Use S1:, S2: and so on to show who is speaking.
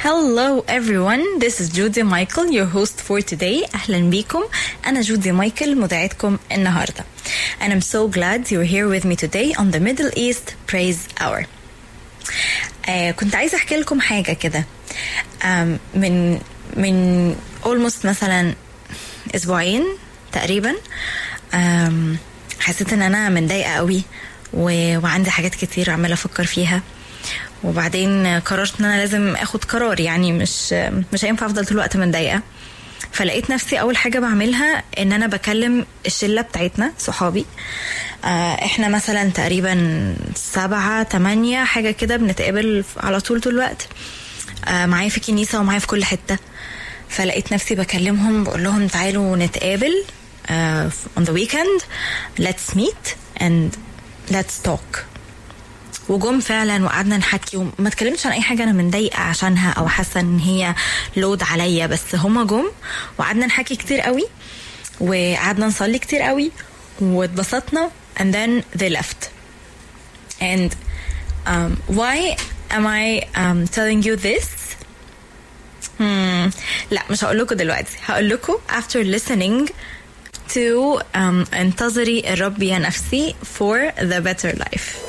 S1: Hello everyone, this is Judy Michael, your host for today. أهلا بيكم، أنا جودي مايكل مذيعتكم النهاردة. And I'm so glad you're here with me today on the Middle East Praise Hour. آه كنت عايزة أحكي لكم حاجة كده آم، من من almost مثلا أسبوعين تقريبا آم، حسيت إن أنا متضايقة قوي و... وعندي حاجات كتير عمالة أفكر فيها وبعدين قررت ان انا لازم اخد قرار يعني مش مش هينفع افضل طول الوقت متضايقه فلقيت نفسي اول حاجه بعملها ان انا بكلم الشله بتاعتنا صحابي آه، احنا مثلا تقريبا سبعة تمانية حاجه كده بنتقابل على طول طول الوقت آه، معايا في كنيسه ومعايا في كل حته فلقيت نفسي بكلمهم بقول لهم تعالوا نتقابل آه، on the weekend let's meet and let's talk وجم فعلا وقعدنا نحكي وما اتكلمتش عن اي حاجه انا متضايقه عشانها او حاسه ان هي لود عليا بس هما جم وقعدنا نحكي كتير قوي وقعدنا نصلي كتير قوي واتبسطنا and then they left and um, why am I um, telling you this hmm. لا مش هقول لكم دلوقتي هقول لكم after listening to um, انتظري الرب يا نفسي for the better life